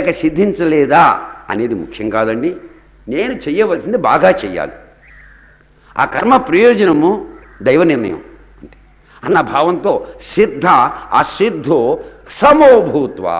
లేక సిద్ధించలేదా అనేది ముఖ్యం కాదండి నేను చెయ్యవలసింది బాగా చెయ్యాలి ఆ కర్మ ప్రయోజనము దైవ నిర్ణయం అంతే అన్న భావంతో సిద్ధ అసిద్ధో సమోభూత్వా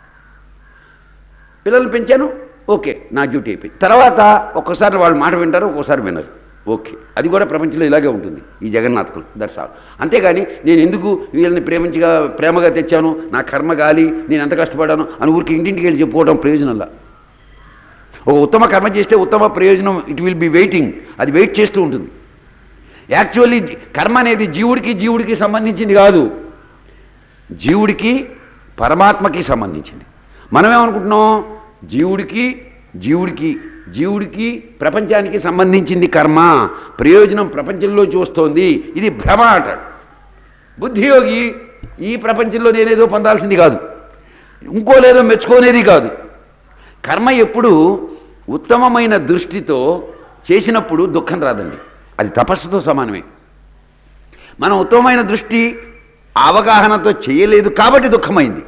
పిల్లల్ని పెంచాను ఓకే నా డ్యూటీ అయిపోయింది తర్వాత ఒక్కోసారి వాళ్ళు మాట వింటారు ఒక్కోసారి వినరు ఓకే అది కూడా ప్రపంచంలో ఇలాగే ఉంటుంది ఈ జగన్నాథకులు దట్స్ ఆల్ అంతేగాని నేను ఎందుకు వీళ్ళని ప్రేమించగా ప్రేమగా తెచ్చాను నా కర్మ గాలి నేను ఎంత కష్టపడ్డాను అని ఊరికి ఇంటింటికి వెళ్ళి చెప్పుకోవడం ప్రయోజనంలా ఒక ఉత్తమ కర్మ చేస్తే ఉత్తమ ప్రయోజనం ఇట్ విల్ బి వెయిటింగ్ అది వెయిట్ చేస్తూ ఉంటుంది యాక్చువల్లీ కర్మ అనేది జీవుడికి జీవుడికి సంబంధించింది కాదు జీవుడికి పరమాత్మకి సంబంధించింది మనమేమనుకుంటున్నాం జీవుడికి జీవుడికి జీవుడికి ప్రపంచానికి సంబంధించింది కర్మ ప్రయోజనం ప్రపంచంలో చూస్తోంది ఇది భ్రమ అంటాడు బుద్ధియోగి ఈ ప్రపంచంలో నేనేదో పొందాల్సింది కాదు ఇంకోలేదో మెచ్చుకోనేది కాదు కర్మ ఎప్పుడు ఉత్తమమైన దృష్టితో చేసినప్పుడు దుఃఖం రాదండి అది తపస్సుతో సమానమే మనం ఉత్తమమైన దృష్టి అవగాహనతో చేయలేదు కాబట్టి దుఃఖమైంది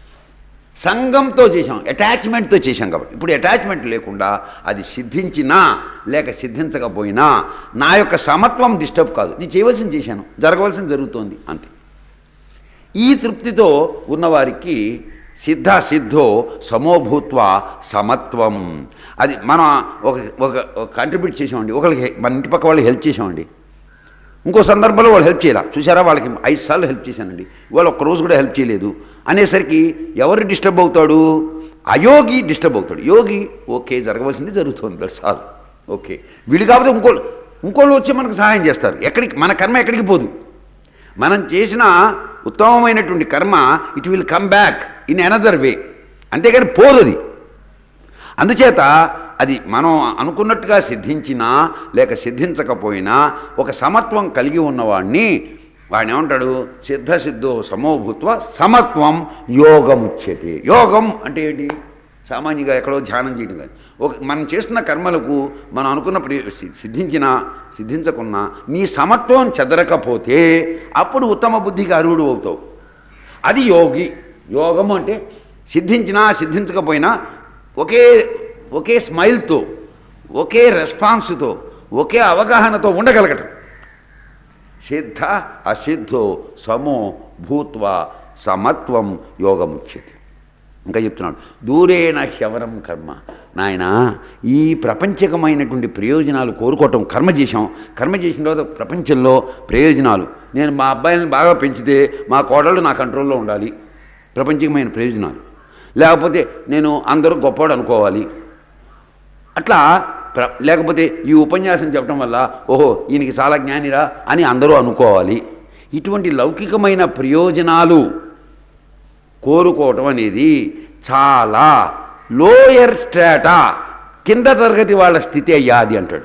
సంఘంతో చేశాం అటాచ్మెంట్తో చేశాం కాబట్టి ఇప్పుడు అటాచ్మెంట్ లేకుండా అది సిద్ధించినా లేక సిద్ధించకపోయినా నా యొక్క సమత్వం డిస్టర్బ్ కాదు నేను చేయవలసింది చేశాను జరగవలసింది జరుగుతోంది అంతే ఈ తృప్తితో ఉన్నవారికి సిద్ధ సిద్ధో సమోభూత్వ సమత్వం అది మనం ఒక ఒక కంట్రిబ్యూట్ చేసామండి ఒకరికి మన ఇంటి పక్క వాళ్ళకి హెల్ప్ చేసామండి ఇంకో సందర్భంలో వాళ్ళు హెల్ప్ చేయాల చూసారా వాళ్ళకి ఐదు సార్లు హెల్ప్ చేశానండి ఇవాళ ఒక్క రోజు కూడా హెల్ప్ చేయలేదు అనేసరికి ఎవరు డిస్టర్బ్ అవుతాడు అయోగి డిస్టర్బ్ అవుతాడు యోగి ఓకే జరగవలసింది జరుగుతుంది దట్స్ ఆల్ ఓకే వీళ్ళు కాకపోతే ఇంకోళ్ళు ఇంకోళ్ళు వచ్చి మనకు సహాయం చేస్తారు ఎక్కడికి మన కర్మ ఎక్కడికి పోదు మనం చేసిన ఉత్తమమైనటువంటి కర్మ it will come back in another way అంతేగాని పోదు అది అందుచేత అది మనం అనుకున్నట్టుగా సిద్ధించినా లేక సిద్ధించకపోయినా ఒక సమత్వం కలిగి ఉన్నవాడిని వాడిని ఏమంటాడు సిద్ధ సిద్ధో సమోభూత్వ సమత్వం యోగముచ్యతే యోగం అంటే ఏంటి సామాన్యంగా ఎక్కడో ధ్యానం చేయడం కాదు ఒక మనం చేస్తున్న కర్మలకు మనం అనుకున్న ప్రి- సి- సిద్ధించినా సిద్ధించకున్నా నీ సమత్వం చెదరకపోతే అప్పుడు ఉత్తమ బుద్ధికి అర్హుడు అవుతావు అది యోగి యోగము అంటే సిద్ధించినా సిద్ధించకపోయినా ఒకే ఒకే స్మైల్తో ఒకే రెస్పాన్స్తో ఒకే అవగాహనతో ఉండగలగటం సిద్ధ అసిద్ధో సమో భూత్వ సమత్వం యోగముచ్యతే ఇంకా చెప్తున్నాడు దూరేణ హ్యవరం కర్మ నాయన ఈ ప్రపంచకమైనటువంటి ప్రయోజనాలు కోరుకోవటం కర్మ చేశాం కర్మ చేసిన తర్వాత ప్రపంచంలో ప్రయోజనాలు నేను మా అబ్బాయిని బాగా పెంచితే మా కోడళ్ళు నా కంట్రోల్లో ఉండాలి ప్రపంచకమైన ప్రయోజనాలు లేకపోతే నేను అందరూ గొప్పవాడు అనుకోవాలి అట్లా ప్ర లేకపోతే ఈ ఉపన్యాసం చెప్పడం వల్ల ఓహో ఈయనకి చాలా జ్ఞానిరా అని అందరూ అనుకోవాలి ఇటువంటి లౌకికమైన ప్రయోజనాలు కోరుకోవటం అనేది చాలా లోయర్ స్ట్రాటా కింద తరగతి వాళ్ళ స్థితి అయ్యాది అంటాడు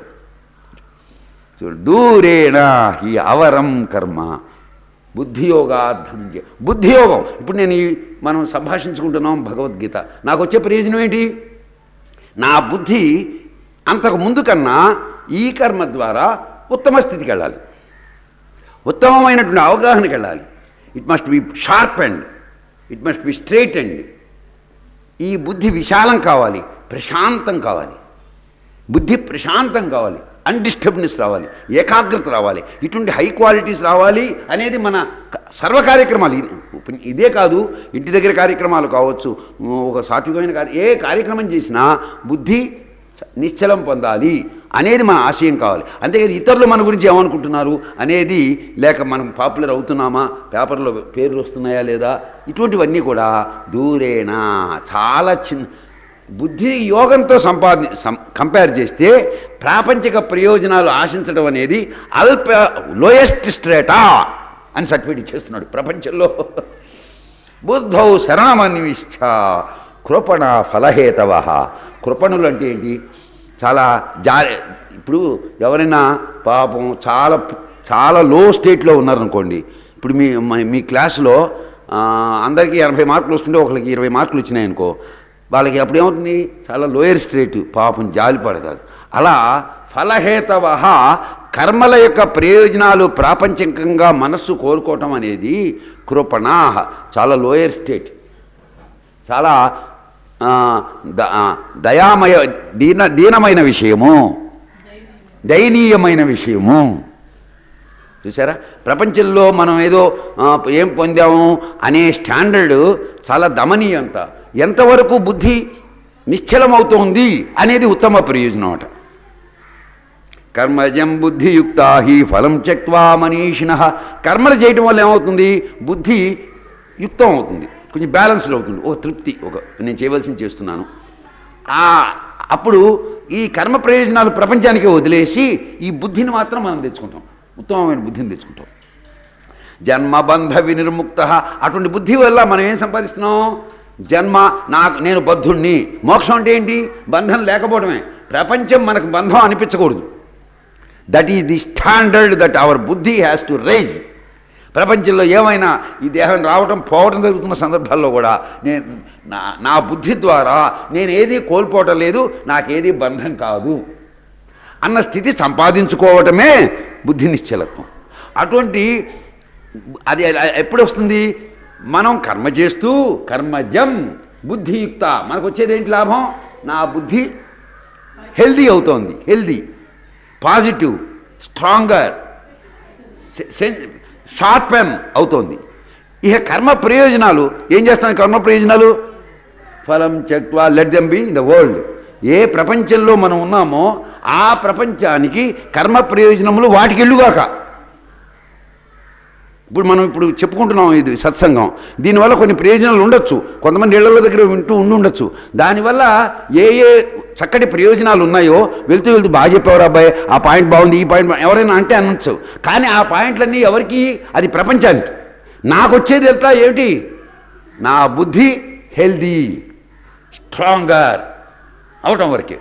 చూడు దూరేణ ఈ అవరం కర్మ బుద్ధియోగాధనంజ బుద్ధియోగం ఇప్పుడు నేను ఈ మనం సంభాషించుకుంటున్నాం భగవద్గీత నాకు వచ్చే ప్రయోజనం ఏంటి నా బుద్ధి అంతకు ముందు కన్నా ఈ కర్మ ద్వారా ఉత్తమ స్థితికి వెళ్ళాలి ఉత్తమమైనటువంటి అవగాహనకి వెళ్ళాలి it must be sharp and it must be straight and ఈ బుద్ధి విశాలం కావాలి ప్రశాంతం కావాలి బుద్ధి ప్రశాంతం కావాలి అన్డిస్టర్బ్నెస్ రావాలి ఏకాగ్రత రావాలి ఇటువంటి హై క్వాలిటీస్ రావాలి అనేది మన క- సర్వ కార్యక్రమాలు ఇది- ఇదే కాదు ఇంటి దగ్గర కార్యక్రమాలు కావచ్చు ఒక సాత్వికమైన కార్య ఏ కార్యక్రమం చేసినా బుద్ధి నిశ్చలం పొందాలి అనేది మన ఆశయం కావాలి అంతేగాని ఇతరులు మన గురించి ఏమనుకుంటున్నారు అనేది లేక మనం పాపులర్ అవుతున్నామా పేపర్లో పేర్లు వస్తున్నాయా లేదా ఇటువంటివన్నీ కూడా దూరేనా చాలా చిన్న బుద్ధి యోగంతో సంపాది సం- కంపేర్ చేస్తే ప్రాపంచిక ప్రయోజనాలు ఆశించడం అనేది అల్ప లోయెస్ట్ స్ట్రేటా అని సర్టిఫికేట్ ఇచ్చేస్తున్నాడు ప్రపంచంలో బుద్ధౌ శరణమన్విష్ట కృపణ ఫలహేతవ కృపణులు అంటే ఏంటి చాలా జా ఇప్పుడు ఎవరైనా పాపం చాలా చాలా లో స్టేట్లో ఉన్నారనుకోండి ఇప్పుడు మీ మీ- మీ క్లాసులో ఆ, అందరికీ ఎనభై మార్కులు వస్తుంటే ఒకరికి ఇరవై మార్కులు వచ్చినాయి అనుకో వాళ్ళకి అప్పుడు ఏమవుతుంది చాలా లోయర్ స్టేట్ పాపం జాలి పడతారు అలా ఫలహేతవ కర్మల యొక్క ప్రయోజనాలు ప్రాపంచికంగా మనస్సు కోరుకోవటం అనేది కృపణ చాలా లోయర్ స్టేట్ చాలా ఆ, ద- ఆ, దయామయ దీన దీనమైన విషయము దయనీయమైన విషయము చూసారా ప్రపంచంలో మనం ఏదో ఆ, ఏం పొందాము అనే స్టాండర్డ్ చాలా దమనీయంత ఎంతవరకు బుద్ధి నిశ్చలమవుతోంది అనేది ఉత్తమ ప్రయోజనం అట కర్మజం బుద్ధియుక్త హి ఫలం త్యక్వా మనీషిణ కర్మలు చేయటం వల్ల ఏమవుతుంది బుద్ధి యుక్తం అవుతుంది కొంచెం బ్యాలెన్స్డ్ అవుతుంది ఒక తృప్తి ఒక నేను చేయవలసింది చేస్తున్నాను ఆ అప్పుడు ఈ కర్మ ప్రయోజనాలు ప్రపంచానికి వదిలేసి ఈ బుద్ధిని మాత్రం మనం తెచ్చుకుంటాం ఉత్తమమైన బుద్ధిని తెచ్చుకుంటాం జన్మబంధ వినిర్ముక్త అటువంటి బుద్ధి వల్ల మనం ఏం సంపాదిస్తున్నాం జన్మ నాకు నేను బద్ధుణ్ణి మోక్షం అంటే ఏంటి బంధం లేకపోవడమే ప్రపంచం మనకు బంధం అనిపించకూడదు that is the standard that our బుద్ధి హ్యాస్ టు రైజ్ ప్రపంచంలో ఏమైనా ఈ దేహం రావటం పోవటం జరుగుతున్న సందర్భాల్లో కూడా నేను నా నా బుద్ధి ద్వారా నేను ఏది కోల్పోవటం లేదు నాకేది బంధం కాదు అన్న స్థితి సంపాదించుకోవటమే బుద్ధి నిశ్చలత్వం అటువంటి అది ఎప్పుడు వస్తుంది మనం కర్మ చేస్తూ కర్మజం బుద్ధియుక్త మనకు వచ్చేది ఏంటి లాభం నా బుద్ధి హెల్దీ అవుతోంది healthy positive stronger sharpen అవుతోంది ఇక కర్మ ప్రయోజనాలు ఏం చేస్తాను కర్మ ప్రయోజనాలు ఫలం చెక్వా let them be in the world ఏ ప్రపంచంలో మనం ఉన్నామో ఆ ప్రపంచానికి కర్మ ప్రయోజనములు వాటికి వెళ్ళుగాక ఇప్పుడు మనం ఇప్పుడు చెప్పుకుంటున్నాం ఇది సత్సంగం దీనివల్ల కొన్ని ప్రయోజనాలు ఉండొచ్చు కొంతమంది ఇళ్ల దగ్గర వింటూ ఉండి ఉండొచ్చు దానివల్ల ఏ ఏ చక్కటి ప్రయోజనాలు ఉన్నాయో వెళ్తూ వెళ్తూ బాగా చెప్పేవారు అబ్బాయి ఆ పాయింట్ బాగుంది ఈ పాయింట్ బా-" ఎవరైనా అంటే అనొచ్చు కానీ ఆ పాయింట్లన్నీ ఎవరికి అది ప్రపంచానికి నాకు వచ్చేది ఎట్లా ఏమిటి నా బుద్ధి హెల్దీ స్ట్రాంగర్ అవటం వరకే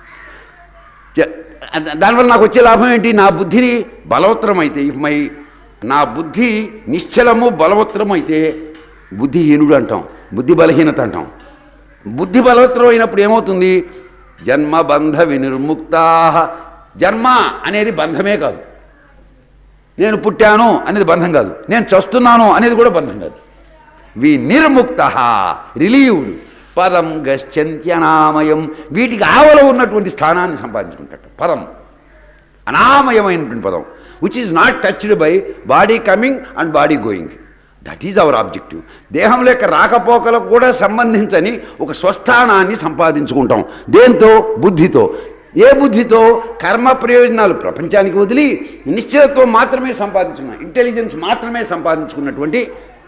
చ- దానివల్ల నాకు వచ్చే లాభం ఏంటి నా బుద్ధిని బలవత్తరం అయితే ఇఫ్ మై నా బుద్ధి నిశ్చలము బలవత్తరం అయితే బుద్ధిహీనుడు అంటాం బుద్ధి బలహీనత అంటాం బుద్ధి బలవత్తరం అయినప్పుడు ఏమవుతుంది జన్మ బంధ వినిర్ముక్తా జన్మ అనేది బంధమే కాదు నేను పుట్టాను అనేది బంధం కాదు నేను చస్తున్నాను అనేది కూడా బంధం కాదు వి నిర్ముక్త రిలీవ్డ్ పదం గశ్చంత్యనామయం వీటికి ఆవల ఉన్నటువంటి స్థానాన్ని సంపాదించుకుంటాడు పదం అనామయమైనటువంటి పదం which is not touched by body coming and body going that is our objective దేహం లేక రాకపోకలకు కూడా సంబంధించని ఒక స్వస్థానాన్ని సంపాదించుకుంటాం దేంతో బుద్ధితో ఏ బుద్ధితో కర్మ ప్రయోజనాలు ప్రపంచానికి వదిలి నిశ్చయత్వం మాత్రమే సంపాదించుకున్నాం ఇంటెలిజెన్స్ మాత్రమే సంపాదించుకున్నటువంటి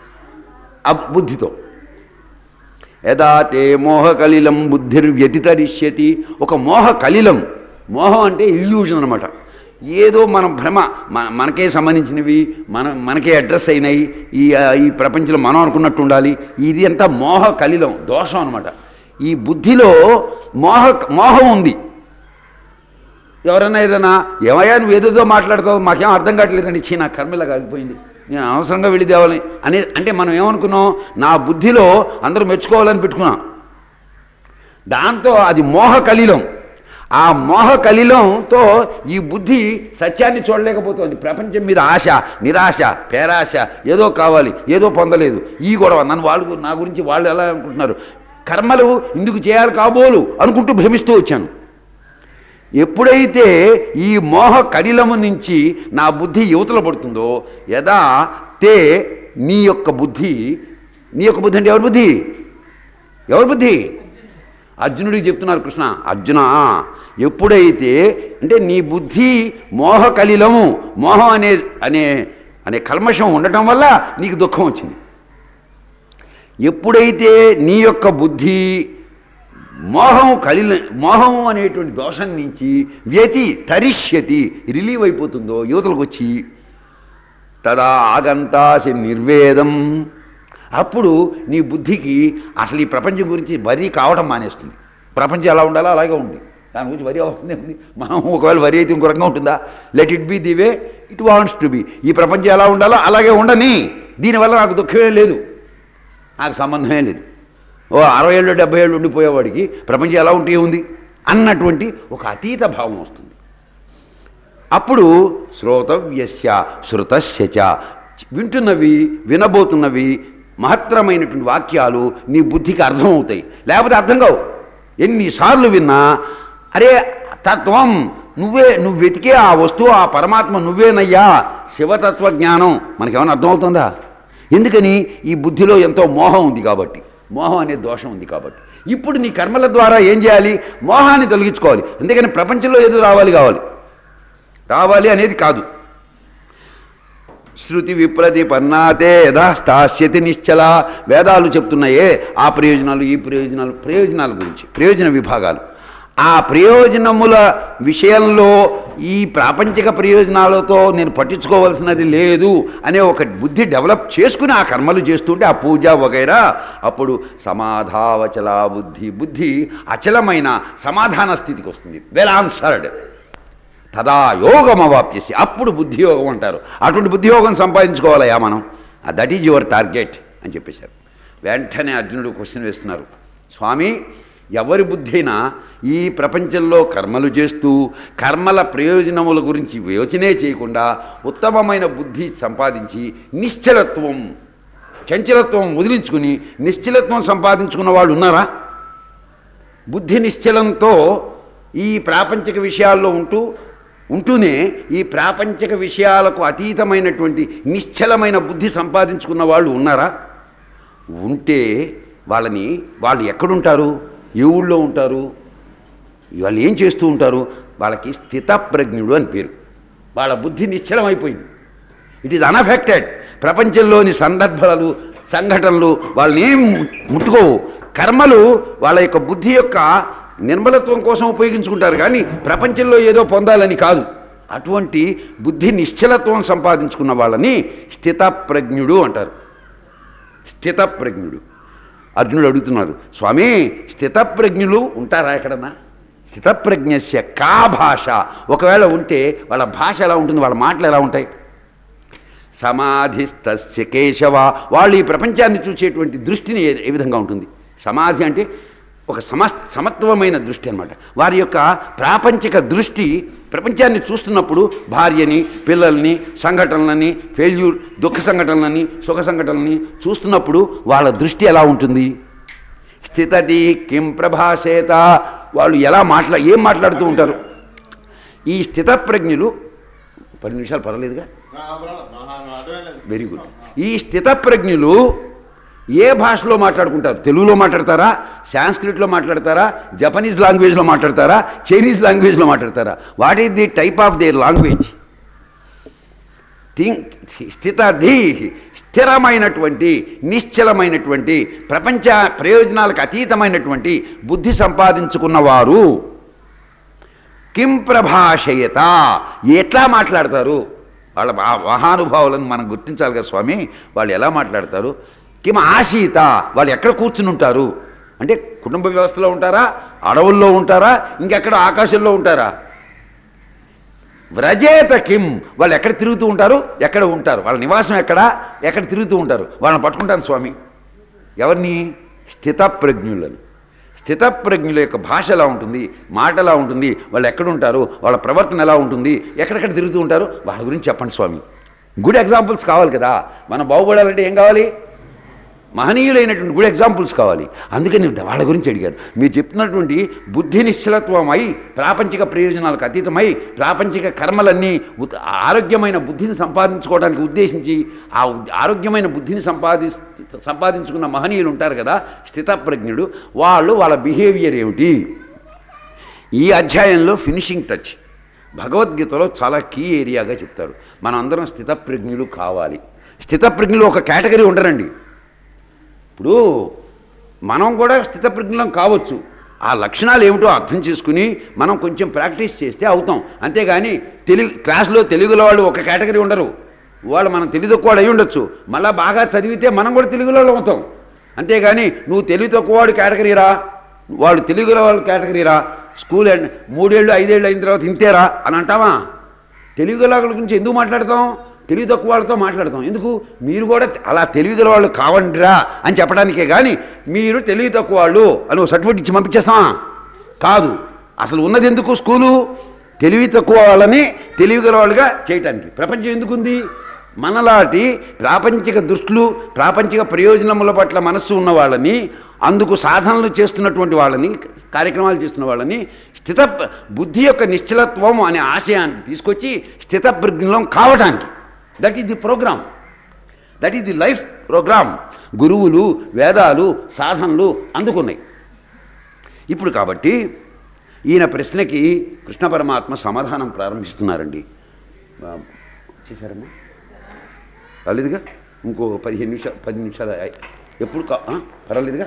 ఆ బుద్ధితో యదా తే మోహకలిలం బుద్ధిర్వ్యతితరిష్యతి ఒక మోహ కలిలం మోహం అంటే ఇల్యూజన్ అనమాట ఏదో మన భ్రమ మన మనకే సంబంధించినవి మన మనకే అడ్రస్ అయినాయి ఈ ఆ, ఈ ప్రపంచంలో మనం అనుకున్నట్టు ఉండాలి ఇది అంతా మోహ కలిలం దోషం అనమాట ఈ బుద్ధిలో మోహ మోహం ఉంది ఎవరన్నా ఏదైనా ఏమయ్యా నువ్వు ఏదేదో మాట్లాడతావు మాకేం అర్థం కావట్లేదండి చీ నా కర్మలా కాలిపోయింది నేను అనవసరంగా వెళ్ళి తేవాలి అనే అంటే మనం ఏమనుకున్నాం నా బుద్ధిలో అందరూ మెచ్చుకోవాలని పెట్టుకున్నాం దాంతో అది మోహ కలిలం ఆ మోహ కలిలంతో ఈ బుద్ధి సత్యాన్ని చూడలేకపోతుంది ప్రపంచం మీద ఆశ నిరాశ పేరాశ ఏదో కావాలి ఏదో పొందలేదు ఈ గొడవ నన్ను వాళ్ళు నా గురించి వాళ్ళు ఎలా అనుకుంటున్నారు కర్మలు ఇందుకు చేయాలి కాబోలు అనుకుంటూ భ్రమిస్తూ వచ్చాను ఎప్పుడైతే ఈ మోహ కడిలము నుంచి నా బుద్ధి యువతల పడుతుందో యదా తే నీ యొక్క బుద్ధి నీ యొక్క బుద్ధి అంటే ఎవరి బుద్ధి ఎవరి బుద్ధి అర్జునుడికి చెప్తున్నారు కృష్ణ అర్జున ఎప్పుడైతే అంటే నీ బుద్ధి మోహ కలిలము మోహం అనే అనే అనే కల్మషం ఉండటం వల్ల నీకు దుఃఖం వచ్చింది ఎప్పుడైతే నీ యొక్క బుద్ధి మోహం కలిల మోహం అనేటువంటి దోషం నుంచి వ్యతి తరిష్యతి రిలీవ్ అయిపోతుందో యువతలకు వచ్చి తదా ఆగంతాసి నిర్వేదం అప్పుడు నీ బుద్ధికి అసలు ఈ ప్రపంచం గురించి వరి కావడం మానేస్తుంది ప్రపంచం ఎలా ఉండాలో అలాగే ఉంది దాని గురించి వరి అవుతుంది ఉంది మనం ఒకవేళ వరి అయితే ఇంకో రకంగా ఉంటుందా let it be the way it wants to be ఈ ప్రపంచం ఎలా ఉండాలో అలాగే ఉండని దీనివల్ల నాకు దుఃఖమే లేదు నాకు సంబంధమే లేదు ఓ అరవై ఏళ్ళు డెబ్బై ఏళ్ళు ఉండిపోయేవాడికి ప్రపంచం ఎలా ఉంటే ఉంది అన్నటువంటి ఒక అతీత భావం వస్తుంది అప్పుడు శ్రోతవ్యస్య శృతస్య చ వింటున్నవి వినబోతున్నవి మహత్తరమైనటువంటి వాక్యాలు నీ బుద్ధికి అర్థమవుతాయి లేకపోతే అర్థం కావు ఎన్నిసార్లు విన్నా అరే తత్వం నువ్వే నువ్వు వెతికే ఆ వస్తువు ఆ పరమాత్మ నువ్వేనయ్యా శివతత్వ జ్ఞానం మనకేమైనా అర్థమవుతుందా ఎందుకని ఈ బుద్ధిలో ఎంతో మోహం ఉంది కాబట్టి మోహం అనే దోషం ఉంది కాబట్టి ఇప్పుడు నీ కర్మల ద్వారా ఏం చేయాలి మోహాన్ని తొలగించుకోవాలి అందుకని ప్రపంచంలో ఏదో రావాలి కావాలి రావాలి అనేది కాదు శృతి విప్రతిపన్నాతే యథాస్థాస్యతి నిశ్చల వేదాలు చెప్తున్నాయే ఆ ప్రయోజనాలు ఈ ప్రయోజనాలు ప్రయోజనాల గురించి ప్రయోజన విభాగాలు ఆ ప్రయోజనముల విషయంలో ఈ ప్రాపంచిక ప్రయోజనాలతో నేను పట్టించుకోవాల్సినది లేదు అనే ఒక బుద్ధి డెవలప్ చేసుకుని ఆ కర్మలు చేస్తుంటే ఆ పూజ వగైరా అప్పుడు సమాధావచల బుద్ధి బుద్ధి అచలమైన సమాధాన స్థితికి వస్తుంది వెల్ ఆన్సర్డ్ తదా యోగం అవాప్యసి అప్పుడు బుద్ధియోగం అంటారు అటువంటి బుద్ధియోగం సంపాదించుకోవాలయా మనం దట్ ఈజ్ యువర్ టార్గెట్ అని చెప్పేశారు వెంటనే అర్జునుడు క్వశ్చన్ వేస్తున్నారు స్వామి ఎవరి బుద్ధి అయినా ఈ ప్రపంచంలో కర్మలు చేస్తూ కర్మల ప్రయోజనముల గురించి యోచనే చేయకుండా ఉత్తమమైన బుద్ధి సంపాదించి నిశ్చలత్వం చంచలత్వం వదిలించుకుని నిశ్చలత్వం సంపాదించుకున్న వాళ్ళు ఉన్నారా బుద్ధి నిశ్చలంతో ఈ ప్రాపంచిక విషయాల్లో ఉంటూ ఉంటూనే ఈ ప్రాపంచిక విషయాలకు అతీతమైనటువంటి నిశ్చలమైన బుద్ధి సంపాదించుకున్న వాళ్ళు ఉన్నారా ఉంటే వాళ్ళని వాళ్ళు ఎక్కడుంటారు ఏ ఊళ్ళో ఉంటారు వాళ్ళు ఏం చేస్తూ ఉంటారు వాళ్ళకి స్థితప్రజ్ఞుడు అని పేరు వాళ్ళ బుద్ధి నిశ్చలం అయిపోయింది ఇట్ ఈజ్ అన్అఫెక్టెడ్ ప్రపంచంలోని సందర్భాలు సంఘటనలు వాళ్ళని ఏం ముట్టుకోవు కర్మలు వాళ్ళ యొక్క బుద్ధి యొక్క నిర్మలత్వం కోసం ఉపయోగించుకుంటారు కానీ ప్రపంచంలో ఏదో పొందాలని కాదు అటువంటి బుద్ధి నిశ్చలత్వం సంపాదించుకున్న వాళ్ళని స్థితప్రజ్ఞుడు అంటారు స్థితప్రజ్ఞుడు అర్జునుడు అడుగుతున్నారు స్వామి స్థితప్రజ్ఞులు ఉంటారా ఎక్కడన్నా స్థితప్రజ్ఞస్య కా భాష ఒకవేళ ఉంటే వాళ్ళ భాష ఎలా ఉంటుంది వాళ్ళ మాటలు ఎలా ఉంటాయి సమాధిస్తస్య కేశవ వాళ్ళు ఈ ప్రపంచాన్ని చూసేటువంటి దృష్టిని ఏ ఏ విధంగా ఉంటుంది సమాధి అంటే ఒక సమ సమత్వమైన దృష్టి అన్నమాట వారి యొక్క ప్రాపంచిక దృష్టి ప్రపంచాన్ని చూస్తున్నప్పుడు భార్యని పిల్లల్ని సంఘటనలని ఫెయిల్యూర్ దుఃఖ సంఘటనలని సుఖ సంఘటనలని చూస్తున్నప్పుడు వాళ్ళ దృష్టి ఎలా ఉంటుంది స్థితది కిం ప్రభాషేత వాళ్ళు ఎలా మాట్లా ఏం మాట్లాడుతూ ఉంటారు ఈ స్థితప్రజ్ఞులు పది నిమిషాలు పర్వాలేదుగా వెరీ గుడ్ ఈ స్థితప్రజ్ఞులు ఏ భాషలో మాట్లాడుకుంటారు తెలుగులో మాట్లాడతారా సాంస్క్రిట్లో మాట్లాడతారా జపనీస్ లాంగ్వేజ్లో మాట్లాడతారా చైనీస్ లాంగ్వేజ్లో మాట్లాడతారా what is the type of their language think స్థితధి స్థిరమైనటువంటి నిశ్చలమైనటువంటి ప్రపంచ ప్రయోజనాలకు అతీతమైనటువంటి బుద్ధి సంపాదించుకున్నవారు కిం ప్రభాషయత ఎట్లా మాట్లాడతారు వాళ్ళ మహా- మహానుభావులను మనం గుర్తించాలి కదా స్వామి వాళ్ళు ఎలా మాట్లాడతారు కిం ఆశీత వాళ్ళు ఎక్కడ కూర్చుని ఉంటారు అంటే కుటుంబ వ్యవస్థలో ఉంటారా అడవుల్లో ఉంటారా ఇంకెక్కడ ఆకాశంలో ఉంటారా వ్రజేత కిం వాళ్ళు ఎక్కడ తిరుగుతూ ఉంటారు ఎక్కడ ఉంటారు వాళ్ళ నివాసం ఎక్కడ ఎక్కడ తిరుగుతూ ఉంటారు వాళ్ళని పట్టుకుంటాను స్వామి ఎవరిని స్థితప్రజ్ఞులను స్థితప్రజ్ఞుల యొక్క భాష ఎలా ఉంటుంది మాట ఎలా ఉంటుంది వాళ్ళు ఎక్కడ ఉంటారు వాళ్ళ ప్రవర్తన ఎలా ఉంటుంది ఎక్కడెక్కడ తిరుగుతూ ఉంటారు వాళ్ళ గురించి చెప్పండి స్వామి గుడ్ ఎగ్జాంపుల్స్ కావాలి కదా మనం బాగుపడాలంటే ఏం కావాలి మహనీయులైనటువంటి గుడ్ ఎగ్జాంపుల్స్ కావాలి అందుకని వాళ్ళ గురించి అడిగారు మీరు చెప్తున్నటువంటి బుద్ధి నిశ్చలత్వమై ప్రాపంచిక ప్రయోజనాలకు అతీతమై ప్రాపంచిక కర్మలన్నీ ఉత్- ఆరోగ్యమైన బుద్ధిని సంపాదించుకోవడానికి ఉద్దేశించి ఆ ఉద్- ఆరోగ్యమైన బుద్ధిని సంపాది సంపాదించుకున్న మహనీయులు ఉంటారు కదా స్థితప్రజ్ఞుడు వాళ్ళు వాళ్ళ బిహేవియర్ ఏమిటి ఈ అధ్యాయంలో ఫినిషింగ్ టచ్ భగవద్గీతలో చాలా కీ ఏరియాగా చెప్తారు మనం అందరం స్థితప్రజ్ఞులు కావాలి స్థితప్రజ్ఞులు ఒక కేటగిరీ ఉండరండి ఇప్పుడు మనం కూడా స్థితప్రజ్ఞులం కావచ్చు ఆ లక్షణాలు ఏమిటో అర్థం చేసుకుని మనం కొంచెం ప్రాక్టీస్ చేస్తే అవుతాం అంతేగాని తెలుగు క్లాస్లో తెలుగులో వాళ్ళు ఒక కేటగిరీ ఉండరు వాళ్ళు మనం తెలివి తక్కువ అయి ఉండొచ్చు మళ్ళీ బాగా చదివితే మనం కూడా తెలుగులో అవుతాం అంతేగాని నువ్వు తెలివి తక్కువవాడు కేటగిరీరా వాడు తెలుగులో వాళ్ళు కేటగిరీరా స్కూల్ అండ్ మూడేళ్ళు ఐదేళ్ళు అయిన తర్వాత ఇంతేరా అని అంటావా తెలివి గల వాళ్ళ గురించి ఎందుకు మాట్లాడతాం తెలివి తక్కువ వాళ్ళతో మాట్లాడతాం ఎందుకు మీరు కూడా అలా తెలివి గల వాళ్ళు కావండిరా అని చెప్పడానికే కానీ మీరు తెలివి తక్కువ వాళ్ళు అని ఒక సర్టిఫికేట్ ఇచ్చి పంపించేస్తామా కాదు అసలు ఉన్నది ఎందుకు స్కూలు తెలివి తక్కువ వాళ్ళని తెలివి గల వాళ్ళుగా చేయటానికి ప్రపంచం ఎందుకుంది మనలాంటి ప్రాపంచిక దృష్టిలు ప్రాపంచిక ప్రయోజనముల పట్ల మనస్సు ఉన్న వాళ్ళని అందుకు సాధనలు చేస్తున్నటువంటి వాళ్ళని కార్యక్రమాలు చేస్తున్న వాళ్ళని స్థిత బుద్ధి యొక్క నిశ్చలత్వం అనే ఆశయాన్ని తీసుకొచ్చి స్థితప్రజ్ఞలం కావడానికి that is the programme that is the life programme గురువులు వేదాలు సాధనలు అందుకున్నాయి ఇప్పుడు కాబట్టి ఈయన ప్రశ్నకి కృష్ణ పరమాత్మ సమాధానం ప్రారంభిస్తున్నారండి ఆ, చేశారమ్మా రాలేదుగా ఇంకో పదిహేను నిమిషాలు పది నిమిషాలు అయ్- ఎప్పుడు కా- ఆ? పర్వాలేదుగా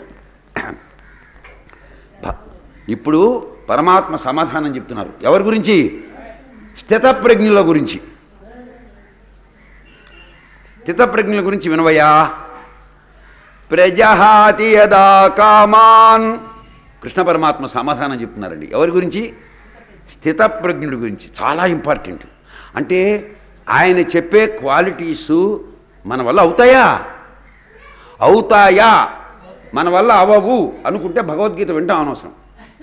భ- ఇప్పుడు పరమాత్మ సమాధానం చెప్తున్నారు ఎవరి గురించి స్థితప్రజ్ఞుల గురించి స్థితప్రజ్ఞుల గురించి వినవయ్యా ప్రజహాతి యదా కామాన్ కృష్ణ పరమాత్మ సమాధానం చెప్తున్నారండి ఎవరి గురించి స్థితప్రజ్ఞుడి గురించి చాలా ఇంపార్టెంట్ అంటే ఆయన చెప్పే క్వాలిటీసు మన వల్ల అవుతాయా అవుతాయా మన వల్ల అవవు అనుకుంటే భగవద్గీత వింటాం అనవసరం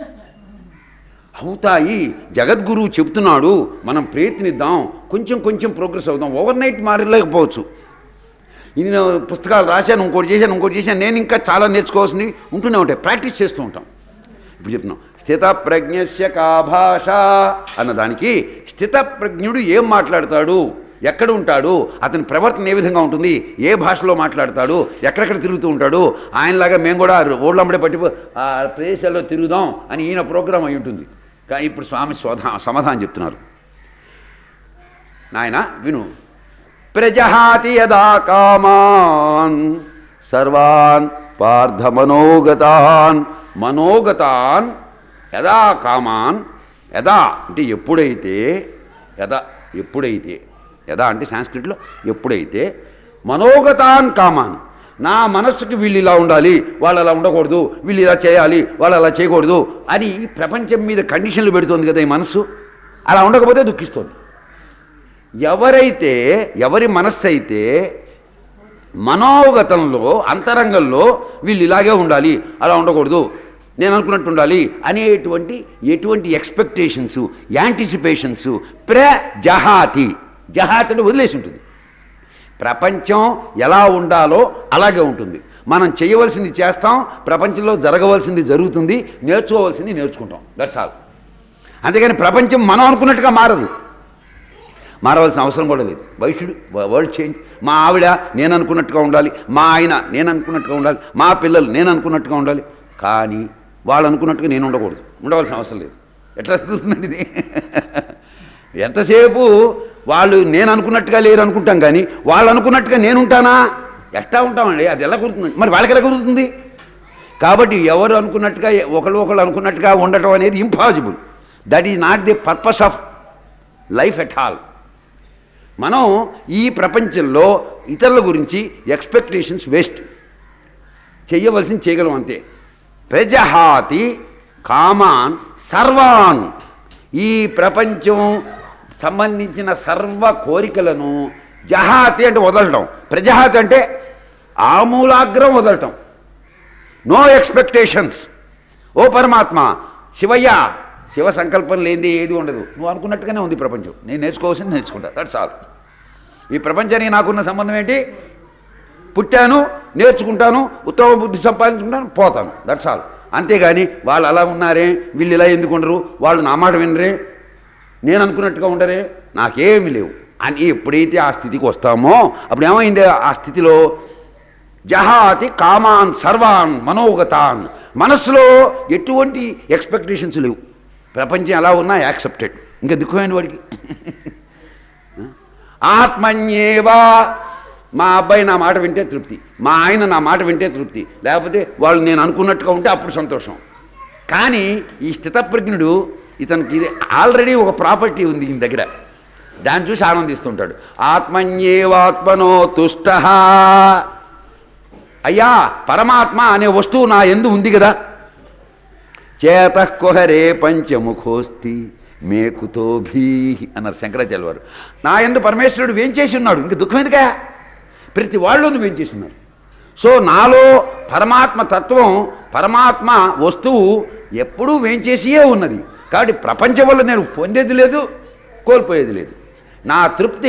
అవుతాయి జగద్గురువు చెప్తున్నాడు మనం ప్రయత్నిద్దాం కొంచెం కొంచెం ప్రోగ్రెస్ అవుదాం ఓవర్ నైట్ మారలేకపోవచ్చు ఇది నేను పుస్తకాలు రాశాను ఇంకోటి చేశాను ఇంకోటి చేశాను నేను ఇంకా చాలా నేర్చుకోవాల్సింది ఉంటూనే ఉంటాయి ప్రాక్టీస్ చేస్తూ ఉంటాం ఇప్పుడు చెప్తున్నాం స్థిత ప్రజ్ఞస్య కా భాష అన్నదానికి స్థిత ప్రజ్ఞుడు ఏం మాట్లాడతాడు ఎక్కడ ఉంటాడు అతని ప్రవర్తన ఏ విధంగా ఉంటుంది ఏ భాషలో మాట్లాడతాడు ఎక్కడెక్కడ తిరుగుతూ ఉంటాడు ఆయనలాగా మేము కూడా ఓళ్ళమ్మడే పట్టి ఆ ప్రదేశాల్లో తిరుగుదాం అని ఈయన ప్రోగ్రాం అయి ఉంటుంది కానీ ఇప్పుడు స్వామి స్వధా సమాధానం చెప్తున్నారు నాయన విను ప్రజహాతి యదా కామాన్ సర్వాన్ పార్థ మనోగతాన్ మనోగతాన్ యదా కామాన్ యదా అంటే ఎప్పుడైతే యదా ఎప్పుడైతే యదా అంటే సాంస్క్రిట్లో ఎప్పుడైతే మనోగతాన్ కామాన్ నా మనస్సుకి వీళ్ళు ఇలా ఉండాలి వాళ్ళు అలా ఉండకూడదు వీళ్ళు ఇలా చేయాలి వాళ్ళు అలా చేయకూడదు అని ఈ ప్రపంచం మీద కండిషన్లు పెడుతోంది కదా ఈ మనస్సు అలా ఉండకపోతే దుఃఖిస్తోంది ఎవరైతే ఎవరి మనస్సు అయితే మనోగతంలో అంతరంగంలో వీళ్ళు ఇలాగే ఉండాలి అలా ఉండకూడదు నేను అనుకున్నట్టు ఉండాలి అనేటువంటి ఎటువంటి ఎక్స్పెక్టేషన్స్ యాంటిసిపేషన్స్ ప్ర జహాతి జహాతి అంటే వదిలేసి ఉంటుంది ప్రపంచం ఎలా ఉండాలో అలాగే ఉంటుంది మనం చేయవలసింది చేస్తాం ప్రపంచంలో జరగవలసింది జరుగుతుంది నేర్చుకోవాల్సింది నేర్చుకుంటాం దట్స్ ఆల్ అంతేగాని ప్రపంచం మనం అనుకున్నట్టుగా మారదు మారవలసిన అవసరం కూడా లేదు వైషుడు వరల్డ్ చేంజ్ మా ఆవిడ నేను అనుకున్నట్టుగా ఉండాలి మా ఆయన నేను అనుకున్నట్టుగా ఉండాలి మా పిల్లలు నేను అనుకున్నట్టుగా ఉండాలి కానీ వాళ్ళు అనుకున్నట్టుగా నేను ఉండకూడదు ఉండవలసిన అవసరం లేదు ఎట్లా జరుగుతుందండి ఇది ఎంతసేపు వాళ్ళు నేను అనుకున్నట్టుగా లేరు అనుకుంటాం కానీ వాళ్ళు అనుకున్నట్టుగా నేను ఉంటానా ఎట్లా ఉంటామండి అది ఎలా కుదురుతుంది మరి వాళ్ళకి ఎలా కుదురుతుంది కాబట్టి ఎవరు అనుకున్నట్టుగా ఒకళ్ళు ఒకళ్ళు అనుకున్నట్టుగా ఉండటం అనేది impossible that is not the purpose of life at all మనం ఈ ప్రపంచంలో ఇతరుల గురించి ఎక్స్పెక్టేషన్స్ వేస్ట్ చెయ్యవలసింది చేయగలం అంతే ప్రజహాతి కామాన్ సర్వాన్ ఈ ప్రపంచం సంబంధించిన సర్వ కోరికలను జహాతి అంటే వదలటం ప్రజహాతి అంటే ఆమూలాగ్రం వదలటం నో ఎక్స్పెక్టేషన్స్ ఓ పరమాత్మ శివయ్య శివ సంకల్పం లేనిది ఏది ఉండదు నువ్వు అనుకున్నట్టుగానే ఉంది ప్రపంచం నేను నేర్చుకోవాల్సింది నేర్చుకుంటా దట్స్ ఆల్ ఈ ప్రపంచానికి నాకున్న సంబంధం ఏంటి పుట్టాను నేర్చుకుంటాను ఉత్తమ బుద్ధి సంపాదించుకుంటాను పోతాను దట్స్ ఆల్ అంతేగాని వాళ్ళు అలా ఉన్నారే వీళ్ళు ఇలా ఎందుకు ఉండరు వాళ్ళు నా మాట వినరే నేను అనుకున్నట్టుగా ఉండరే నాకేమీ లేవు అని ఎప్పుడైతే ఆ స్థితికి వస్తామో అప్పుడు ఏమైంది ఆ స్థితిలో జహాతి కామాన్ సర్వాన్ మనోగతాన్ మనస్సులో ఎటువంటి ఎక్స్పెక్టేషన్స్ లేవు ప్రపంచం ఎలా ఉన్నా యాక్సెప్టెడ్ ఇంకా దుఃఖమైన వాడికి ఆత్మన్యేవా మా అబ్బాయి నా మాట వింటే తృప్తి మా ఆయన నా మాట వింటే తృప్తి లేకపోతే వాళ్ళు నేను అనుకున్నట్టుగా ఉంటే అప్పుడు సంతోషం కానీ ఈ స్థితప్రజ్ఞుడు ఇతనికి ఇది ఆల్రెడీ ఒక ప్రాపర్టీ ఉంది ఈయన దగ్గర దాన్ని చూసి ఆనందిస్తుంటాడు ఆత్మన్యేవాత్మనో తుష్ట అయ్యా పరమాత్మ అనే వస్తువు నా ఎందు ఉంది కదా చేత కుహరే పంచముఖోస్తి మేకుతో భీ అన్నారు శంకరాచార్య వారు నా ఎందు పరమేశ్వరుడు వేంచేసి ఉన్నాడు ఇంక దుఃఖం ఎందుకా ప్రతి వాళ్ళను వేంచేసి ఉన్నారు సో నాలో పరమాత్మ తత్వం పరమాత్మ వస్తువు ఎప్పుడూ వేంచేసియే ఉన్నది కాబట్టి ప్రపంచం వల్ల నేను పొందేది లేదు కోల్పోయేది లేదు నా తృప్తి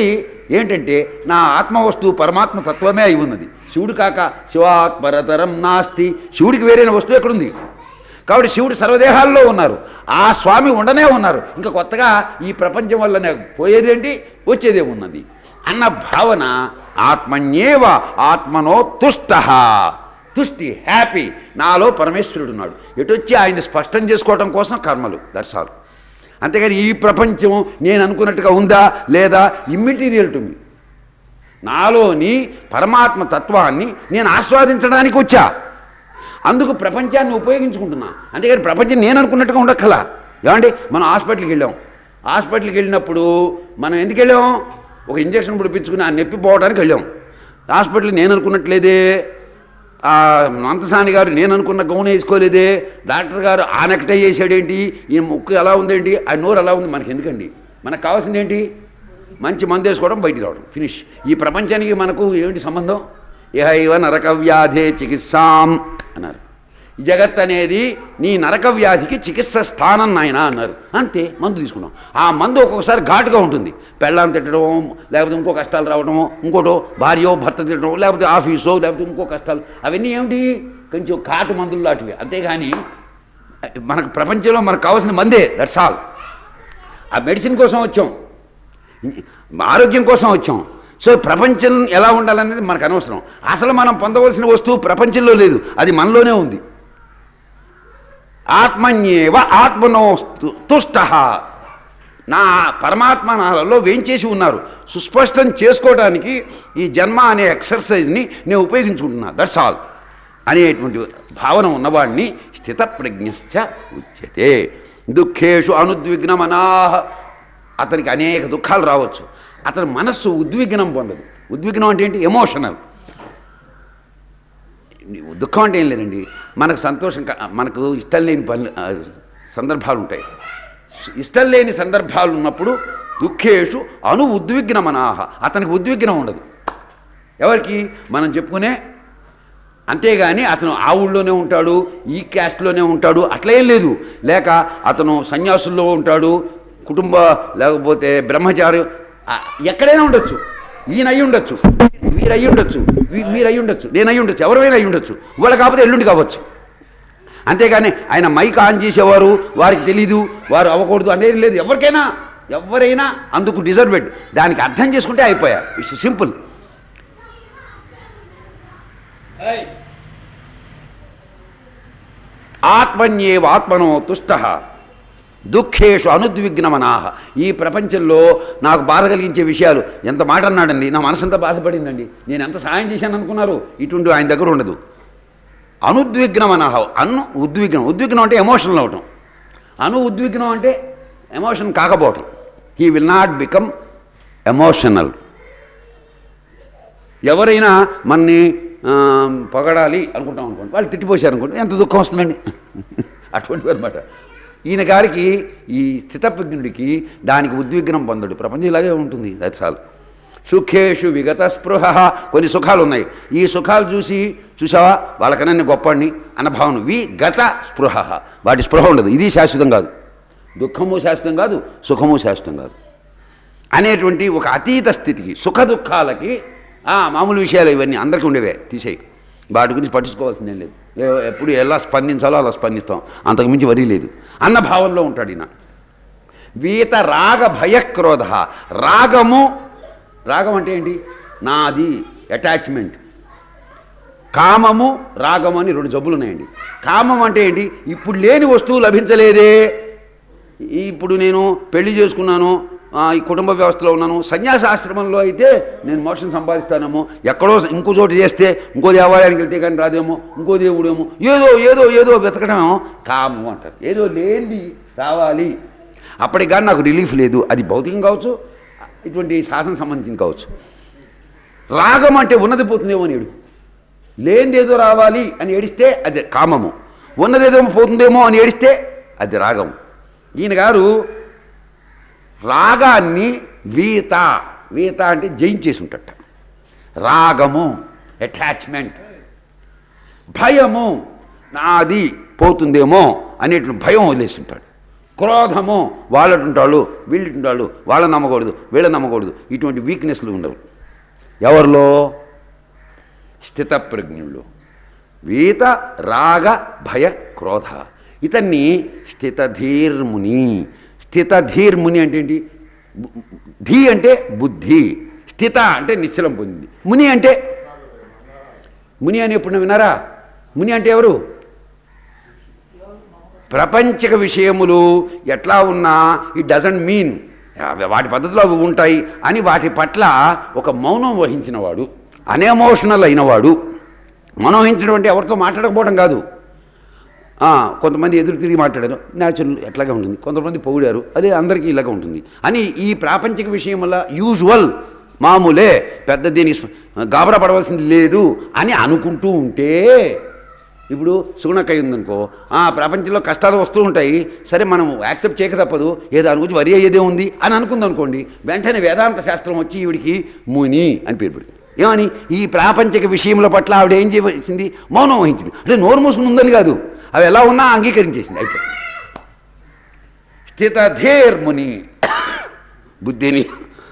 ఏంటంటే నా ఆత్మవస్తువు పరమాత్మ తత్వమే అయి ఉన్నది శివుడు కాక శివాత్మరతరం నాస్తి శివుడికి వేరైన వస్తువు ఎక్కడుంది కాబట్టి శివుడు సర్వదేహాల్లో ఉన్నారు ఆ స్వామి ఉండనే ఉన్నారు ఇంకా కొత్తగా ఈ ప్రపంచం వల్లనే పోయేదేంటి వచ్చేదేమున్నది అన్న భావన ఆత్మన్యేవ ఆత్మనో తుష్ట తుష్టి హ్యాపీ నాలో పరమేశ్వరుడు ఉన్నాడు ఎటొచ్చి ఆయన్ని స్పష్టం చేసుకోవడం కోసం కర్మలు దట్స్ ఆల్ అంతేగాని ఈ ప్రపంచం నేను అనుకున్నట్టుగా ఉందా లేదా ఇమ్మెటీరియల్ టు మీ నాలోని పరమాత్మ తత్వాన్ని నేను ఆస్వాదించడానికి వచ్చా అందుకు ప్రపంచాన్ని ఉపయోగించుకుంటున్నా అంతేగాని ప్రపంచం నేను అనుకున్నట్టుగా ఉండక్కలా ఏమండి మనం హాస్పిటల్కి వెళ్ళాం హాస్పిటల్కి వెళ్ళినప్పుడు మనం ఎందుకు వెళ్ళాం ఒక ఇంజక్షన్ పిడిపించుకుని ఆ నొప్పి పోవడానికి వెళ్ళాం హాస్పిటల్ నేను అనుకున్నట్లేదే ఆ మంతసాని గారు నేను అనుకున్న గౌన్ వేసుకోలేదే డాక్టర్ గారు ఆ నెక్టై చేసాడేంటి ఈ ముక్కు ఎలా ఉందేంటి ఆ నోరు ఎలా ఉంది మనకి ఎందుకండి మనకు కావాల్సింది ఏంటి మంచి మందు వేసుకోవడం బయటికి రావడం ఫినిష్ ఈ ప్రపంచానికి మనకు ఏమిటి సంబంధం ఇహ ఇవ నరక వ్యాధే చికిత్సాం అన్నారు ఈ జగత్ అనేది నీ నరక వ్యాధికి చికిత్స స్థానం నాయన అన్నారు అంతే మందు తీసుకున్నాం ఆ మందు ఒక్కొక్కసారి ఘాటుగా ఉంటుంది పెళ్ళాన్ని తిట్టడం లేకపోతే ఇంకో కష్టాలు రావడమో ఇంకోటో భార్యో భర్త తిట్టడం లేకపోతే ఆఫీసో లేకపోతే ఇంకో కష్టాలు అవన్నీ ఏమిటి కొంచెం కాటు మందులు లాంటివి అంతేగాని మనకు ప్రపంచంలో మనకు కావాల్సిన మందే దట్స్ ఆల్ ఆ మెడిసిన్ కోసం వచ్చాం ఆరోగ్యం కోసం వచ్చాం సో ప్రపంచం ఎలా ఉండాలనేది మనకు అనవసరం అసలు మనం పొందవలసిన వస్తువు ప్రపంచంలో లేదు అది మనలోనే ఉంది ఆత్మన్యేవ ఆత్మనో తుష్ట నా పరమాత్మ నాలో వేంచేసి ఉన్నారు సుస్పష్టం చేసుకోవడానికి ఈ జన్మ అనే ఎక్సర్సైజ్ని నేను ఉపయోగించుకుంటున్నా దట్స్ ఆల్ అనేటువంటి భావన ఉన్నవాడిని స్థితప్రజ్ఞశ్చ ఉచ్యతే దుఃఖేషు అనుద్విగ్నమనా అతనికి అనేక దుఃఖాలు రావచ్చు అతని మనస్సు ఉద్విగ్నం పొందదు ఉద్విగ్నం అంటే ఏంటి ఎమోషనల్ దుఃఖం అంటే ఏం లేదండి మనకు సంతోషం కా- మనకు ఇష్టం లేని పని ఆ, సందర్భాలు ఉంటాయి ఇష్టం లేని సందర్భాలు ఉన్నప్పుడు దుఃఖేషు అను ఉద్విగ్నమనాహ అతనికి ఉద్విగ్నం ఉండదు ఎవరికి మనం చెప్పుకునే అంతేగాని అతను ఆ ఊళ్ళోనే ఉంటాడు ఈ క్యాస్ట్లోనే ఉంటాడు అట్లా ఏం లేదు లేక అతను సన్యాసుల్లో ఉంటాడు కుటుంబ లేకపోతే బ్రహ్మచారి ఆ, ఎక్కడైనా ఉండొచ్చు ఈయన అయి ఉండొచ్చు వీరు అయి ఉండొచ్చు వీ- మీరు అయి ఉండొచ్చు నేను అయి ఉండొచ్చు ఎవరైనా అయి ఉండొచ్చు ఇవాళ కాకపోతే ఎల్లుండి కావచ్చు అంతేగాని ఆయన మైక్ ఆన్ చేసేవారు వారికి తెలీదు వారు అవ్వకూడదు అనేది లేదు ఎవరికైనా ఎవరైనా అందుకు డిజర్వెడ్ దానికి అర్థం చేసుకుంటే అయిపోయా ఇట్స్ సింపుల్ ఆత్మన్యేవ ఆత్మనో తుష్ట దుఃఖేషు అనుద్విగ్నమనాహ ఈ ప్రపంచంలో నాకు బాధ కలిగించే విషయాలు ఎంత మాట అన్నాడండి నా మనసంతా బాధపడిందండి నేను ఎంత సాయం చేశాను అనుకున్నారు ఇటువంటి ఆయన దగ్గర ఉండదు అనుద్విగ్నమనాహ అను ఉద్విగ్నం ఉద్విగ్నం అంటే ఎమోషనల్ అవటం అను ఉద్విగ్నం అంటే ఎమోషన్ కాకపోవటం he will not become emotional ఎవరైనా మన్ని ఆ, పొగడాలి అనుకుంటాం అనుకోండి వాళ్ళు తిట్టిపోశారు అనుకోండి ఎంత దుఃఖం వస్తుందండి అటువంటివి అనమాట ఈయన గారికి ఈ స్థితప్రజ్ఞుడికి దానికి ఉద్విగ్నం పొందడు ప్రపంచం ఇలాగే ఉంటుంది దట్స్ ఆల్ సుఖేషు విగత స్పృహ కొన్ని సుఖాలు ఉన్నాయి ఈ సుఖాలు చూసి చూసావా వాళ్ళకన్నా నేను గొప్పండి అన్న భావన వి గత స్పృహ వాటి స్పృహ ఉండదు ఇది శాశ్వతం కాదు దుఃఖము శాశ్వతం కాదు సుఖము శాశ్వతం కాదు అనేటువంటి ఒక అతీత స్థితికి సుఖ దుఃఖాలకి ఆ, మామూలు విషయాలు ఇవన్నీ అందరికీ ఉండేవే తీసేయి వాటి గురించి పట్టించుకోవాల్సిందేం లేదు ఏ- ఎప్పుడు ఎలా స్పందించాలో అలా స్పందిస్తాం అంతకు మించి వరి లేదు అన్న భావంలో ఉంటాడు ఈయన వీత రాగ భయక్రోధ రాగము రాగం అంటే ఏంటి నాది అటాచ్మెంట్ కామము రాగము అని రెండు జబ్బులు ఉన్నాయండి కామం అంటే ఏంటి ఇప్పుడు లేని వస్తువు లభించలేదే ఇప్పుడు నేను పెళ్లి చేసుకున్నాను ఆ, ఈ కుటుంబ వ్యవస్థలో ఉన్నాను సన్యాసాశ్రమంలో అయితే నేను మోక్షం సంపాదిస్తానేమో ఎక్కడో ఇంకో చోటు చేస్తే ఇంకో దేవాలయానికి వెళ్తే కానీ రాదేమో ఇంకో దేవుడేమో ఏదో ఏదో ఏదో వెతకడమేమో కామం అంటారు ఏదో లేనిది రావాలి అప్పటికి కానీ నాకు రిలీఫ్ లేదు అది భౌతికం కావచ్చు ఇటువంటి శాసన సంబంధించింది కావచ్చు రాగం అంటే ఉన్నది పోతుందేమో అని ఏడు లేనిదేదో రావాలి అని ఏడిస్తే అది కామము ఉన్నదేదో పోతుందేమో అని ఏడిస్తే అది రాగం ఈయన గారు రాగాన్ని వీత వీత అంటే జయించేసి ఉంటాట రాగము అటాచ్మెంట్ భయము నాది పోతుందేమో అనేటువంటి భయం వదిలేసి ఉంటాడు క్రోధము వాళ్ళటుంటాళ్ళు వీళ్ళుంటాళ్ళు వాళ్ళని నమ్మకూడదు వీళ్ళని నమ్మకూడదు ఇటువంటి వీక్నెస్లు ఉండవు ఎవరిలో స్థితప్రజ్ఞుళ్ళు వీత రాగ భయ క్రోధ ఇతన్ని స్థితధీర్ముని స్థితధీర్ముని అంటే ఏంటి బు- ధీ అంటే బుద్ధి స్థిత అంటే నిశ్చలం పొందింది ముని అంటే ముని అని ఎప్పుడు విన్నారా ముని అంటే ఎవరు ప్రపంచక విషయములు ఎట్లా ఉన్నా ఇట్ డజంట్ మీన్ వాటి పద్ధతిలో అవి ఉంటాయి అని వాటి పట్ల ఒక మౌనం వహించినవాడు అనెమోషనల్ అయినవాడు మౌనం వహించడం అంటే ఎవరితో మాట్లాడకపోవడం కాదు ఆ, కొంతమంది ఎదురు తిరిగి మాట్లాడారు న్యాచురల్ ఎట్లాగా ఉంటుంది కొంతమంది పొగిడారు అదే అందరికీ ఇలాగా ఉంటుంది అని ఈ ప్రాపంచిక విషయం వల్ల యూజువల్ మామూలే పెద్ద దీనికి స్ప- గాబరా పడవలసింది లేదు అని అనుకుంటూ ఉంటే ఇప్పుడు సుగుణక్కయ్య ఉందనుకో ఆ ప్రపంచంలో కష్టాలు వస్తూ ఉంటాయి సరే మనం యాక్సెప్ట్ చేయక తప్పదు ఏ దాని గురించి వరి అయ్యేదే ఉంది అని అనుకుంది అనుకోండి వెంటనే వేదాంత శాస్త్రం వచ్చి ఈవిడికి ముని అని పేరు పెడుతుంది ఏమని ఈ ప్రాపంచిక విషయముల పట్ల ఆవిడ ఏం చేయవలసింది మౌనం వహించింది అంటే నోరు మూసుకుని ఉందని కాదు అవి ఎలా ఉన్నా అంగీకరించేసింది అయిపోయింది స్థితధేర్ముని బుద్ధిని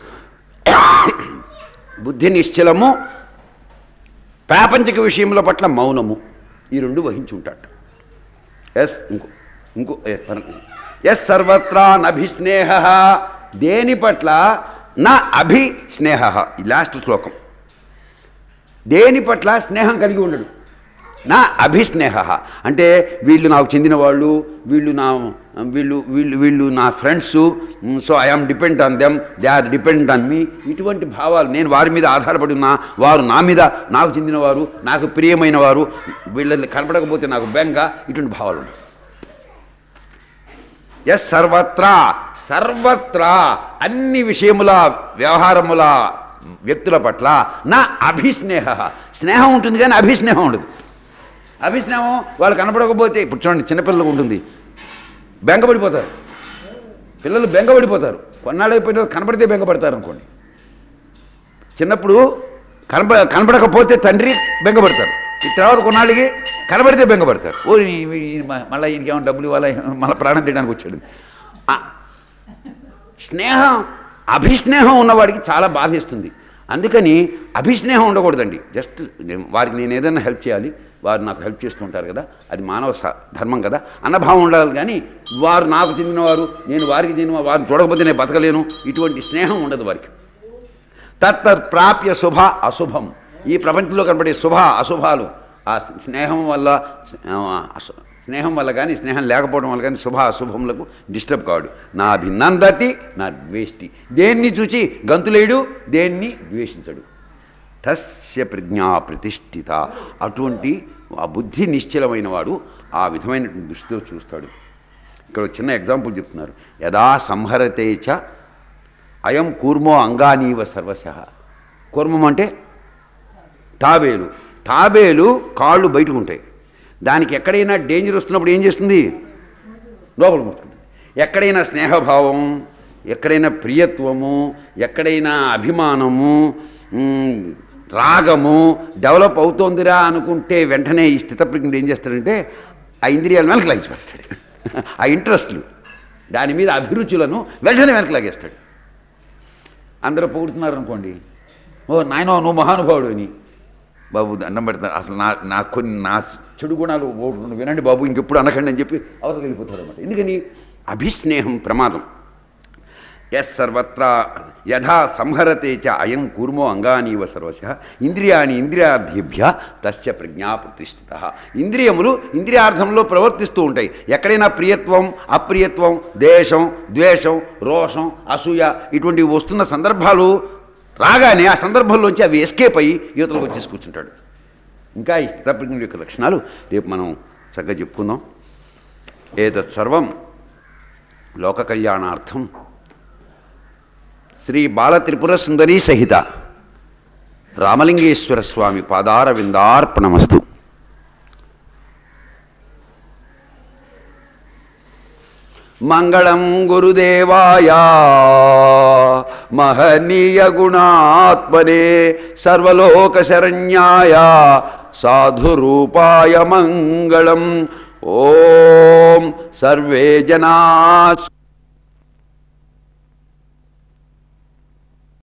బుద్ధి నిశ్చలము ప్రాపంచిక విషయముల పట్ల మౌనము ఈ రెండు వహించి ఉంటాడు ఎస్ ఇంకో ఇంకో ఎస్ సర్వత్రా నభిస్నేహ దేని పట్ల నా అభిస్నేహ ఈ లాస్ట్ శ్లోకం దేని పట్ల స్నేహం కలిగి ఉండడు నా అభిస్నేహ అంటే వీళ్ళు నాకు చెందిన వాళ్ళు వీళ్ళు నా వీళ్ళు వీళ్ళు వీళ్ళు నా friends so I am depend on them they are depend on me ఇటువంటి భావాలు నేను వారి మీద ఆధారపడి ఉన్నా వారు నా మీద నాకు చెందినవారు నాకు ప్రియమైన వారు వీళ్ళని కనపడకపోతే నాకు బెంగ ఇటువంటి భావాలు ఉన్నాయి ఎస్ సర్వత్రా సర్వత్రా అన్ని విషయముల వ్యవహారముల వ్యక్తుల పట్ల నా అభిస్నేహ స్నేహం ఉంటుంది కానీ అభిస్నేహం ఉండదు అభిస్నేహం వాళ్ళు కనపడకపోతే ఇప్పుడు చూడండి చిన్నపిల్లలకు ఉంటుంది బెంగపడిపోతారు పిల్లలు బెంగపడిపోతారు కొన్నాళ్ళైపోయిన తర్వాత కనపడితే బెంగపడతారు అనుకోండి చిన్నప్పుడు కనప కనపడకపోతే తండ్రి బెంగపడతారు ఈ తర్వాత కొన్నాళ్ళకి కనబడితే బెంగపడతారు ఓ ఈ- ఈ- మ- మళ్ళీ ఈయనకేమో డబ్బులు ఇవ్వాలి మళ్ళీ ప్రాణం తీయడానికి వచ్చాడు ఆ, స్నేహం అభిస్నేహం ఉన్నవాడికి చాలా బాధిస్తుంది అందుకని అభిస్నేహం ఉండకూడదండి జస్ట్ నేను- వారికి నేను ఏదైనా హెల్ప్ చేయాలి వారు నాకు హెల్ప్ చేస్తుంటారు కదా అది మానవ స- ధర్మం కదా అన్నభావం ఉండాలి కానీ వారు నాకు చెందినవారు నేను వారికి చెందిన వారిని చూడకపోతే నేను బతకలేను ఇటువంటి స్నేహం ఉండదు వారికి తత్తత్ ప్రాప్య శుభ అశుభం ఈ ప్రపంచంలో కనబడే శుభ అశుభాలు ఆ స్నేహం వల్ల ఆ, అశు- స్నేహం వల్ల కానీ స్నేహం లేకపోవడం వల్ల కానీ శుభ అశుభములకు డిస్టర్బ్ కాడు నా భిన్నందతి నా ద్వేష్టి దేన్ని చూచి గంతులేడు దేన్ని ద్వేషించడు తస్య ప్రజ్ఞా ప్రతిష్ఠిత అటువంటి ఆ బుద్ధి నిశ్చలమైన వాడు ఆ విధమైనటువంటి దృష్టితో చూస్తాడు ఇక్కడ ఒక చిన్న ఎగ్జాంపుల్ చెప్తున్నారు యదా సంహరతే చ అయం కూర్మో అంగానీవ సర్వశ కూర్మం అంటే తాబేలు తాబేలు కాళ్ళు బయటకు ఉంటాయి దానికి ఎక్కడైనా డేంజర్ వస్తున్నప్పుడు ఏం చేస్తుంది లోపల ముట్టుకుంటుంది ఎక్కడైనా స్నేహభావం ఎక్కడైనా ప్రియత్వము ఎక్కడైనా అభిమానము మ్, రాగము డెవలప్ అవుతోందిరా అనుకుంటే వెంటనే ఈ స్థితప్రజ్ఞుడు ఏం చేస్తాడంటే ఆ ఇంద్రియాల వెనక్కి లాగేస్తాడు ఆ ఇంట్రెస్ట్లు దాని మీద అభిరుచులను వెంటనే వెనక్కి లాగేస్తాడు అందరూ పొగుడుతున్నారు అనుకోండి ఓ నాయనో నువ్వు మహానుభావుడు అని బాబు దండం పెడతారు అసలు నా నా కొన్ని నా చెడు గుణాలు ఓ రెండు వినండి బాబు ఇంకెప్పుడు అనకండి అని చెప్పి అవతల వెళ్ళిపోతారు అనమాట ఎందుకని అభిస్నేహం ప్రమాదం ఎస్ సర్వత్రా యథా సంహరతే చ అయం కూర్మో అంగానీవ సర్వశ ఇంద్రియాని ఇంద్రియార్థిభ్య తస్య ప్రజ్ఞా ప్రతిష్ఠిత ఇంద్రియములు ఇంద్రియార్థంలో ప్రవర్తిస్తూ ఉంటాయి ఎక్కడైనా ప్రియత్వం అప్రియత్వం దేశం ద్వేషం రోషం అసూయ ఇటువంటివి వస్తున్న సందర్భాలు రాగానే ఆ సందర్భంలోంచి అవి ఎస్కేప్ అయ్యి యువతలకు వచ్చేసి కూర్చుంటాడు ఇంకా ఈ స్థితప్రజ్ఞుల యొక్క లక్షణాలు రేపు మనం చక్కగా చెప్పుకుందాం ఏతత్ సర్వం లోక కళ్యాణార్థం శ్రీ బాల త్రిపుర సుందరీ సహిత రామలింగేశ్వర స్వామి పాదార విందార్పణమస్తు మంగళం గురుదేవాయ మహనీయ గుణాత్మనే సర్వలోక శరణ్యాయ సాధురూపాయ మంగళం ఓం సర్వే జనా